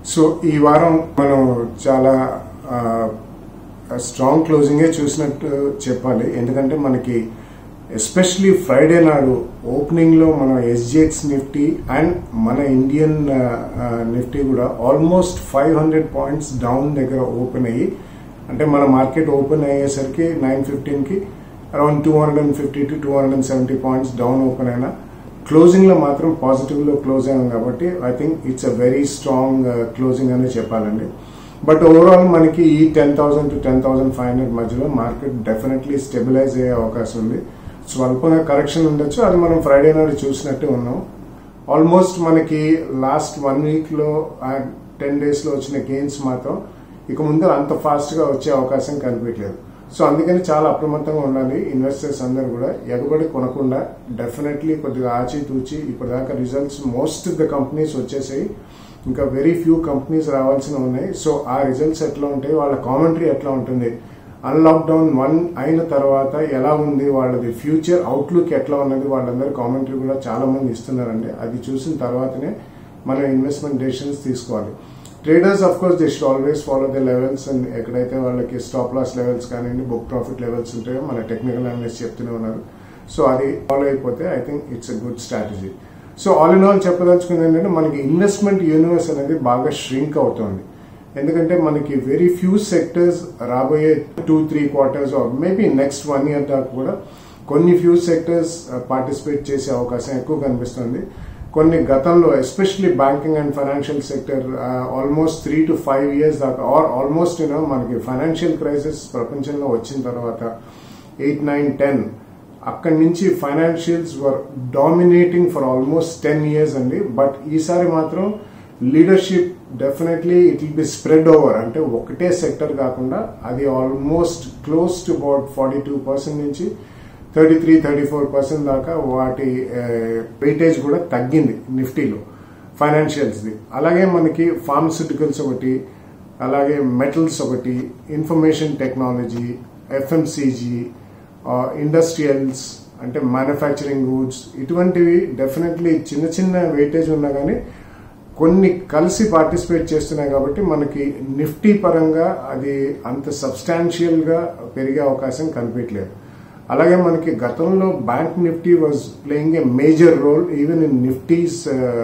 so ఈ వారం మనం చాలా స్ట్రాంగ్ క్లోజింగే చూసినట్టు చెప్పాలి ఎందుకంటే మనకి ఎస్పెషలీ ఫ్రైడే నాడు ఓపెనింగ్ లో మన ఎస్జిఎక్స్ నిఫ్టీ అండ్ మన ఇండియన్ నిఫ్టీ కూడా almost five hundred points down దగ్గర ఓపెన్ అయ్యి అంటే మన మార్కెట్ ఓపెన్ అయ్యేసరికి నైన్ ఫిఫ్టీన్ కి around two hundred and fifty to two hundred and seventy points down open అయినా క్లోజింగ్ లో మాత్రం పాజిటివ్ లో క్లోజ్ అయ్యాం కాబట్టి I think it's a very strong closing అనే చెప్పాలండి బట్ ఓవరాల్ మనకి ఈ ten thousand to ten thousand five hundred మధ్యలో మార్కెట్ డెఫినెట్లీ స్టెబిలైజ్ అయ్యే అవకాశం ఉంది స్వల్పంగా కరెక్షన్ ఉండొచ్చు అది మనం ఫ్రైడే నాడు చూసినట్టే ఉన్నాం ఆల్మోస్ట్ మనకి లాస్ట్ వన్ వీక్ లో టెన్ డేస్ లో వచ్చిన గెయిన్స్ మాత్రం ఇక ముందు అంత ఫాస్ట్ గా వచ్చే అవకాశం కనిపించలేదు సో అందుకని చాలా అప్రమత్తంగా ఉండాలి ఇన్వెస్టర్స్ అందరూ కూడా ఎగబడి కొనకుండా డెఫినెట్లీ కొద్దిగా ఆచితూచి ఇప్పటిదాకా results most of the companies వచ్చేసాయి ఇంకా వెరీ ఫ్యూ కంపెనీస్ రావాల్సిన ఉన్నాయి సో ఆ రిజల్ట్స్ ఎట్లా ఉంటాయి వాళ్ళ కామెంటరీ ఎట్లా ఉంటుంది అన్లాక్డౌన్ వన్ అయిన తర్వాత ఎలా ఉంది వాళ్ళది ఫ్యూచర్ అవుట్లుక్ ఎట్లా ఉన్నది వాళ్ళందరూ కామెంటరీ కూడా చాలా మంది ఇస్తున్నారండి అది చూసిన తర్వాతనే మనం ఇన్వెస్ట్మెంట్ డెసిషన్స్ తీసుకోవాలి traders of course they should always follow the levels and ఎక్కడైతే వాళ్ళకి స్టాప్ లాస్ లెవెల్స్ కానివ్వండి బుక్ ప్రాఫిట్ లెవెల్స్ ఉంటాయో మన టెక్నికల్ అనలిస్ట్ చెప్తూనే ఉన్నారు సో అది ఫాలో అయిపోతే I think it's a good strategy so all in all చెప్పదలుచుకుంది ఏంటంటే మనకి ఇన్వెస్ట్మెంట్ యూనివర్స్ అనేది బాగా ష్రింక్ అవుతుంది ఎందుకంటే మనకి వెరీ ఫ్యూ సెక్టర్స్ రాబోయే two three quarters or maybe next one year దాకా కూడా కొన్ని ఫ్యూ సెక్టర్స్ పార్టిసిపేట్ చేసే అవకాశం ఎక్కువ కనిపిస్తుంది కొన్ని గతంలో especially banking and financial sector almost three to five years దాకా ఆర్ ఆల్మోస్ట్ యూనో మనకి ఫైనాన్షియల్ క్రైసిస్ ప్రపంచంలో వచ్చిన తర్వాత ఎయిట్ నైన్ టెన్ అక్కడి నుంచి financials were dominating for almost ten years అండి బట్ ఈసారి మాత్రం leadership definitely it will be spread over అంటే ఒకటే సెక్టర్ కాకుండా అది almost close to about forty two percent నుంచి thirty three thirty four percent దాకా వాటి వెయిటేజ్ కూడా తగ్గింది నిఫ్టీలో ఫైనాన్షియల్స్ది అలాగే మనకి ఫార్మస్యూటికల్స్ ఒకటి అలాగే మెటల్స్ ఒకటి ఇన్ఫర్మేషన్ టెక్నాలజీ ఎఫ్ఎంసీజీ ఇండస్ట్రియల్స్ అంటే మ్యానుఫ్యాక్చరింగ్ గూడ్స్ ఇటువంటివి డెఫినెట్లీ చిన్న చిన్న వెయిటేజ్ ఉన్నా కానీ కొన్ని కలిసి పార్టిసిపేట్ చేస్తున్నాయి కాబట్టి మనకి నిఫ్టీ పరంగా అది అంత సబ్స్టాన్షియల్ గా పెరిగే అవకాశం కనిపించలేదు అలాగే మనకి గతంలో bank Nifty was playing a major role even in Nifty's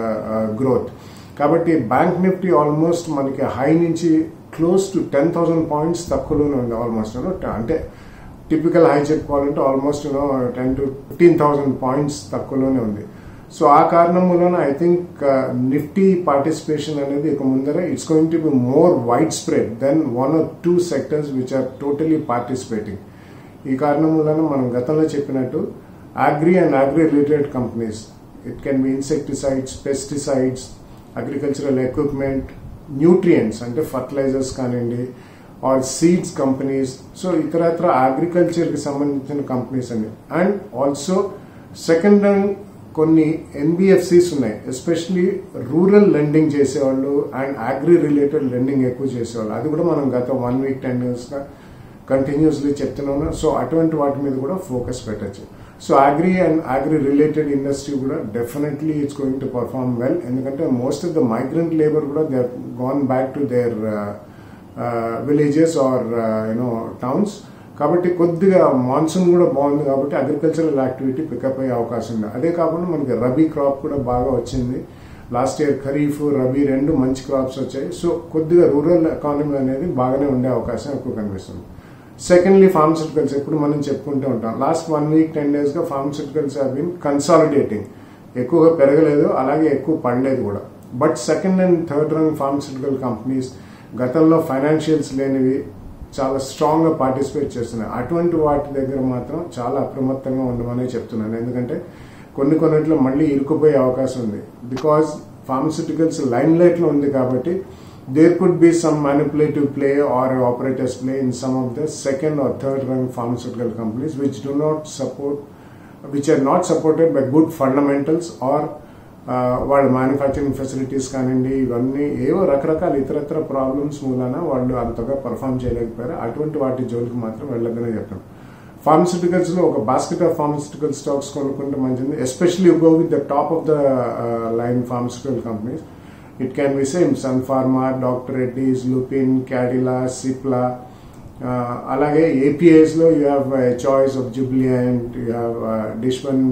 growth కాబట్టి బ్యాంక్ నిఫ్టీ ఆల్మోస్ట్ మనకి హై నుంచి close to ten thousand points తక్కువలోనే ఉంది ఆల్మోస్ట్ అంటే టిపికల్ హై చెప్పుకోవాలంటే almost ten to fifteen thousand points తక్కువలోనే ఉంది సో ఆ కారణం వలన ఐ థింక్ నిఫ్టీ పార్టిసిపేషన్ అనేది ఇక ముందర it's going to be more wide spread then one or two sectors which are totally participating ఈ కారణం వలన మనం గతంలో చెప్పినట్టు agri and agri related companies it can be insecticides pesticides agricultural equipment nutrients అంటే ఫర్టిలైజర్స్ కానివ్వండి ఆర్ సీడ్స్ కంపెనీస్ సో ఇతరత్ర అగ్రికల్చర్కి సంబంధించిన కంపెనీస్ అండి అండ్ ఆల్సో సెకండ్ హ్యాండ్ కొన్ని ఎన్బిఎఫ్సిస్ ఉన్నాయి ఎస్పెషలీ రూరల్ లెండింగ్ చేసేవాళ్ళు అండ్ అగ్రి రిలేటెడ్ లెండింగ్ ఎక్కువ చేసేవాళ్ళు అది కూడా మనం గత వన్ వీక్ టెన్ డేస్గా కంటిన్యూస్లీ చెప్తున్నాను సో అటువంటి వాటి మీద కూడా ఫోకస్ పెట్టచ్చు so agri and agri related industry కూడా definitely it's going to perform well ఎందుకంటే most of the migrant labour కూడా they gone back to their villages or you know towns కాబట్టి కొద్దిగా మాన్సూన్ కూడా బాగుంది కాబట్టి అగ్రికల్చరల్ యాక్టివిటీ పికప్ అయ్యే అవకాశం ఉంది అదే కాకుండా మనకి రబీ క్రాప్ కూడా బాగా వచ్చింది లాస్ట్ ఇయర్ ఖరీఫ్ రబీ రెండు మంచి క్రాప్స్ వచ్చాయి సో కొద్దిగా రూరల్ ఎకానమీ అనేది బాగానే ఉండే అవకాశం ఎక్కువ కనిపిస్తుంది సెకండ్లీ ఫార్మస్యూటికల్స్ ఎప్పుడు మనం చెప్పుకుంటూ ఉంటాం last one week ten days గా ఫార్మస్యూటికల్స్ హావ్ బీన్ కన్సాలిడేటింగ్ ఎక్కువగా పెరగలేదు అలాగే ఎక్కువ పడలేదు కూడా but second and third rung pharmaceutical companies గతంలో ఫైనాన్షియల్స్ లేనివి చాలా స్ట్రాంగ్ గా పార్టిసిపేట్ చేస్తున్నాయి అటువంటి వాటి దగ్గర మాత్రం చాలా అప్రమత్తంగా ఉండమనే చెప్తున్నాను ఎందుకంటే కొన్ని కొన్నిట్లో మళ్ళీ ఇరుకుపోయే అవకాశం ఉంది బికాస్ ఫార్మస్యూటికల్స్ లైన్ లైట్ లో ఉంది కాబట్టి there could be some manipulative play or operators play in some of the second or third rung pharmaceutical companies which do not support which are not supported by good fundamentals or వాళ్ళ manufacturing facilities కానివ్వండి ఇవన్నీ ఏవో రకరకాల ఇతరత్ర problems మూలాన వాళ్ళు అంతగా perform చేయలేకపోయారు అటువంటి వాటి జోలికి మాత్రం వెళ్ళొద్దనే చెప్తాం ఫార్మస్యూటికల్స్ లో ఒక బాస్కెట్ ఆఫ్ ఫార్మస్యూటికల్ స్టాక్స్ కొనుక్కుంటే మంచిది especially go with the top of the line pharmaceutical companies it can be same Sun Pharma doctor Reddy's Lupin Cadila Cipla అలాగే ఏపీఐస్లో you have choice of Jubilant you have Dishman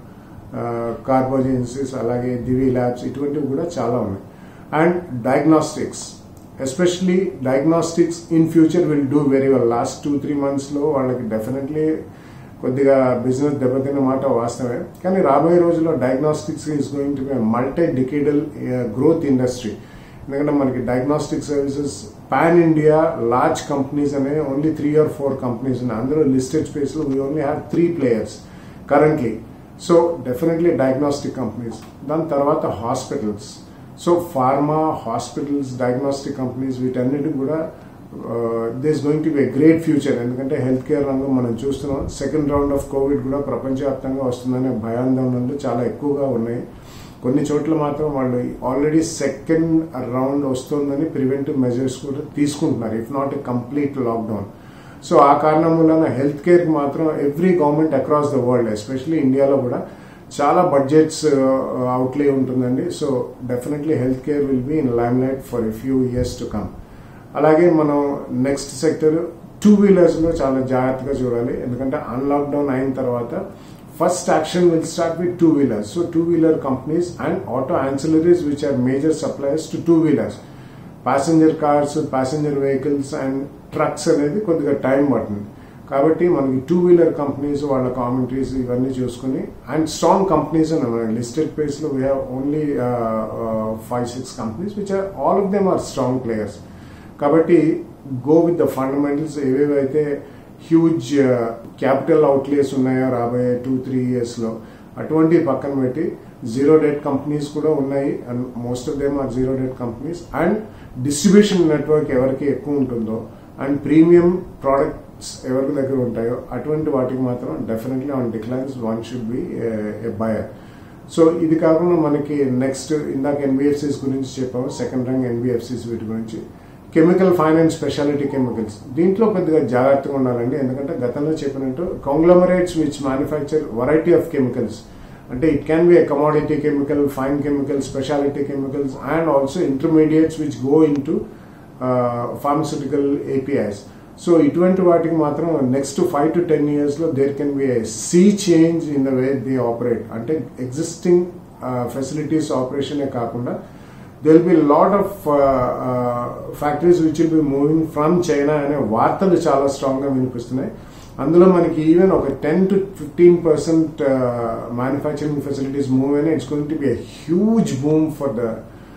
Carbogen Amcis అలాగే Divi's labs ఇటువంటివి కూడా చాలా ఉన్నాయి and diagnostics especially diagnostics in future will do very well last two three మంత్స్లో వాళ్ళకి definitely కొద్దిగా బిజినెస్ దెబ్బతిన్న మాట వాస్తవే కానీ రాబోయే రోజుల్లో diagnostics is going to be multi decadal growth industry ఎందుకంటే మనకి diagnostic services pan India large companies అనే only three or four companies ఉన్నాయి అందులో లిస్టెడ్ స్పేస్లో we only have three players currently so definitely diagnostic companies దాని తర్వాత hospitals so pharma hospitals diagnostic companies వీటన్నిటి కూడా this going to be great future ఎందుకంటే health care రంగం మనం చూస్తున్నాం సెకండ్ రౌండ్ ఆఫ్ కోవిడ్ కూడా ప్రపంచవ్యాప్తంగా వస్తుందనే భయాందోళనలు చాలా ఎక్కువగా ఉన్నాయి కొన్ని చోట్ల మాత్రం వాళ్ళు ఆల్రెడీ సెకండ్ రౌండ్ వస్తుందని ప్రివెంటివ్ మెజర్స్ కూడా తీసుకుంటున్నారు if not a complete lockdown so ఆ కారణం వలన హెల్త్ కేర్ మాత్రం every government across the world especially ఇండియాలో కూడా చాలా బడ్జెట్స్ అవుట్లే ఉంటుందండి so definitely health care will be in limelight for a few years to come అలాగే మనం నెక్స్ట్ సెక్టర్ టూ వీలర్స్లో చాలా జాగ్రత్తగా చూడాలి ఎందుకంటే అన్లాక్డౌన్ అయిన తర్వాత first action will start with two wheelers so two wheeler companies and auto ancillaries which are major suppliers to two wheelers passenger cars passenger vehicles and trucks అనేది కొద్దిగా time పడుతుంది కాబట్టి మనకి టూ వీలర్ కంపెనీస్ వాళ్ళ commentaries ఇవన్నీ చూసుకుని and strong companies ఉన్నాయి listed place లో we have only five six companies which are all of them are strong players కాబట్టి గో విత్ ద ఫండమెంటల్స్ ఏవేవైతే హ్యూజ్ క్యాపిటల్ అవుట్లేస్ ఉన్నాయో రాబోయే టూ త్రీ ఇయర్స్ లో అటువంటి పక్కన పెట్టి జీరో డెట్ కంపెనీస్ కూడా ఉన్నాయి and most of them are zero debt companies and distribution network ఎవరికి ఎక్కువ ఉంటుందో అండ్ ప్రీమియం ప్రోడక్ట్స్ ఎవరి దగ్గర ఉంటాయో అటువంటి వాటికి మాత్రం definitely on declines one should be a buyer so ఇది కాకుండా మనకి నెక్స్ట్ ఇందాక ఎన్బిఎఫ్సిస్ గురించి చెప్పాము సెకండ్ ర్యాంక్ ఎన్బిఎఫ్సిస్ వీటి గురించి కెమికల్ ఫైనాన్స్ స్పెషాలిటీ కెమికల్స్ దీంట్లో కొద్దిగా జాగ్రత్తగా ఉండాలండి ఎందుకంటే గతంలో చెప్పినట్టు conglomerates which manufacture variety of chemicals అంటే it can be a commodity chemical fine chemical speciality chemicals and also intermediates which go into pharmaceutical APIs so ఇటువంటి వాటికి మాత్రం నెక్స్ట్ ఫైవ్ టు టెన్ ఇయర్స్లో there can be a sea change in the way they operate అంటే existing facilities ఆపరేషనే కాకుండా they will be lot of factories which will be moving from China అనే వార్తలు చాలా స్ట్రాంగ్ గా వినిపిస్తున్నాయి అందులో మనకి ఈవెన్ ఒక ten to fifteen percent manufacturing facilities move అయినా it's going to be huge boom for the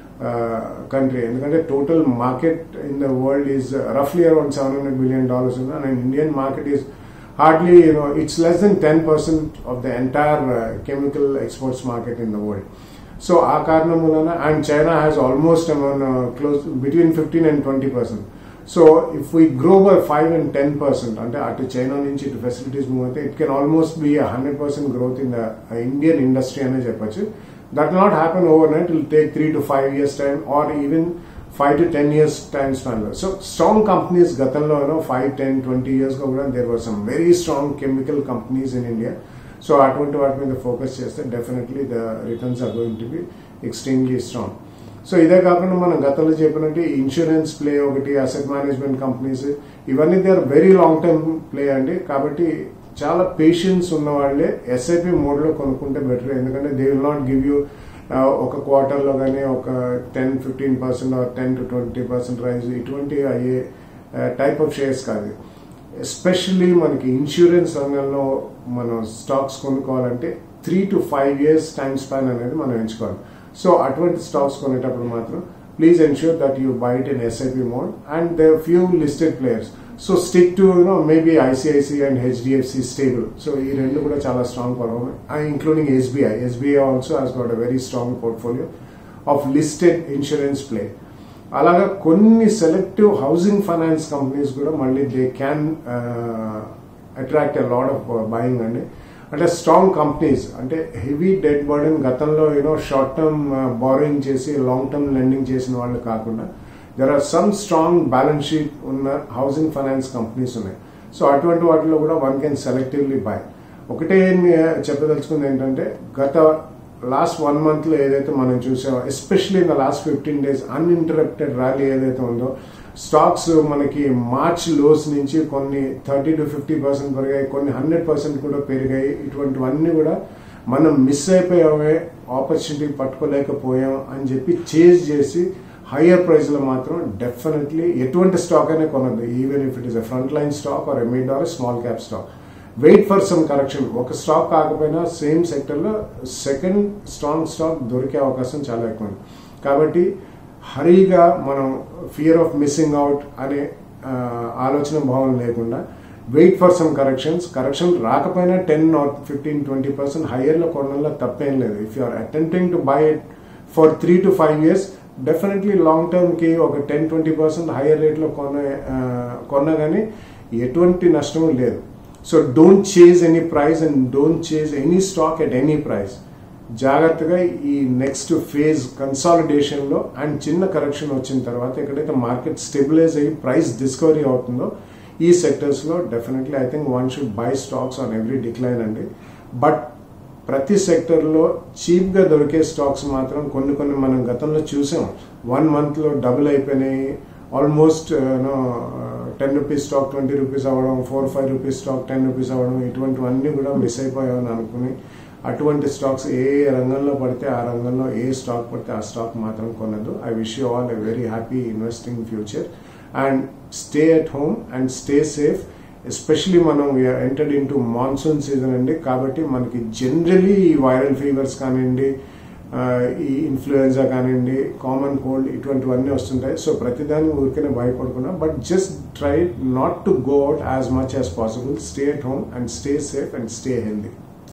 country ఎందుకంటే total market in the world is రఫ్లీ around seven hundred billion dollars ఉంది and Indian market is hardly you know it's less than ten percent of the entire chemical exports market in the world so ఆ కారణం వలన and China has almost close between fifteen and twenty percent so if we grow by five and ten percent అంటే అటు China నుంచి ఇటు facilities move అయితే it can almost be hundred percent growth in the Indian industry అనే చెప్పొచ్చు that not happen overnight will take three to five years time or even five to ten years time span లో so strong companies గతంలో five ten twenty years గా కూడా there were some very strong chemical companies in India so అటువంటి వాటి మీద focus చేస్తే definitely the returns are going to be extremely strong so ఇదే కాకుండా మనం గతంలో చెప్పినట్టు ఇన్సూరెన్స్ ప్లే ఒకటి అసెట్ మేనేజ్మెంట్ కంపెనీస్ ఇవన్నీ they are very long term play అండి కాబట్టి చాలా పేషెన్స్ ఉన్న వాళ్ళే ఎస్ఐపి మోడ్లో కొనుక్కుంటే బెటర్ ఎందుకంటే they will not give you ఒక క్వార్టర్లో కానీ ఒక ten fifteen percent or ten to twenty percent rise ఇటువంటి అయ్యే టైప్ ఆఫ్ షేర్స్ కాదు ఎస్పెషల్లీ మనకి ఇన్సూరెన్స్ రంగంలో మనం స్టాక్స్ కొనుక్కోవాలంటే three to five years time span అనేది మనం ఎంచుకోవాలి సో అటువంటి స్టాక్స్ కొనేటప్పుడు మాత్రం please ensure that you buy it in SIP mode and they few listed players so stick to you know maybe ICIC and HDFC stable so ఈ రెండు కూడా చాలా strong performance including SBI SBI also has got a very strong portfolio of listed insurance play అలాగా కొన్ని selective housing finance companies కూడా మళ్ళీ they can attract a lot of buying అండి అంటే స్ట్రాంగ్ కంపెనీస్ అంటే హెవీ డెడ్ బర్డెన్ గతంలో you know short term borrowing చేసి long term lending చేసిన వాళ్ళు కాకుండా there are some strong balance sheet ఉన్న హౌసింగ్ ఫైనాన్స్ కంపెనీస్ ఉన్నాయి సో అటువంటి వాటిలో కూడా వన్ కెన్ సెలెక్టివ్లీ బై ఒకటే చెప్పదలుచుకుంది ఏంటంటే గత లాస్ట్ వన్ మంత్ లో ఏదైతే మనం చూసామో especially in the last fifteen days uninterrupted rally ఏదైతే ఉందో స్టాక్స్ మనకి మార్చ్ లోస్ నుంచి కొన్ని థర్టీ టు ఫిఫ్టీ పర్సెంట్ పెరిగాయి కొన్ని హండ్రెడ్ పర్సెంట్ కూడా పెరిగాయి ఇటువంటివన్నీ కూడా మనం మిస్ అయిపోయామే ఆపర్చునిటీ పట్టుకోలేకపోయాం అని చెప్పి చేజ్ చేసి హయ్యర్ ప్రైస్ లో మాత్రం డెఫినెట్లీ ఎటువంటి స్టాక్ అయినా కొనద్దు even if it is a front line stock or mid or small cap stock wait for some correction ఒక స్టాక్ కాకపోయినా సేమ్ సెక్టర్ లో సెకండ్ స్ట్రాంగ్ స్టాక్ దొరికే అవకాశం చాలా ఎక్కువ ఉంది కాబట్టి హరీగా మనం ఫియర్ ఆఫ్ మిస్సింగ్ అవుట్ అనే ఆ, ఆలోచన భావం లేకుండా wait for some corrections correction రాకపోయినా ten or fifteen twenty percent హయ్యర్లో కొనడంలో తప్పేం లేదు if you are attempting to buy it for three to five years definitely long టర్మ్కి ఒక టెన్ ట్వంటీ పర్సెంట్ హయ్యర్ రేట్లో కొన్న ఆ, కొన్నా కానీ ఎటువంటి నష్టం లేదు so don't chase any price and don't chase any stock at any price జాగ్రత్తగా ఈ నెక్స్ట్ ఫేజ్ కన్సాలిడేషన్ లో అండ్ చిన్న కరెక్షన్ వచ్చిన తర్వాత ఎక్కడైతే మార్కెట్ స్టెబిలైజ్ అయ్యి ప్రైస్ డిస్కవరీ అవుతుందో ఈ సెక్టర్స్ లో definitely I think one should buy stocks on every decline అండి బట్ ప్రతి సెక్టర్లో చీప్గా దొరికే స్టాక్స్ మాత్రం కొన్ని కొన్ని మనం గతంలో చూసాం వన్ మంత్లో డబుల్ అయిపోయినాయి almost ten rupees stock twenty rupees అవ్వడం four five rupees stock ten rupees అవ్వడం ఇటువంటివన్నీ కూడా మిస్ అయిపోయామని అనుకుని అటువంటి స్టాక్స్ ఏ ఏ రంగంలో పడితే ఆ రంగంలో ఏ స్టాక్ పడితే ఆ స్టాక్ మాత్రం కొనదు I wish you all a very happy investing future and stay at home and stay safe especially మనం entered into monsoon season అండి కాబట్టి మనకి జనరలీ ఈ వైరల్ ఫీవర్స్ కానివ్వండి ఆ, ఈ ఇన్ఫ్లుయెన్జా కానివ్వండి కామన్ కోల్డ్ ఇటువంటివన్నీ వస్తుంటాయి సో ప్రతిదాన్ని ఊరికనే భయపడకుండా but just try not to go out as much as possible stay at home and stay safe and stay healthy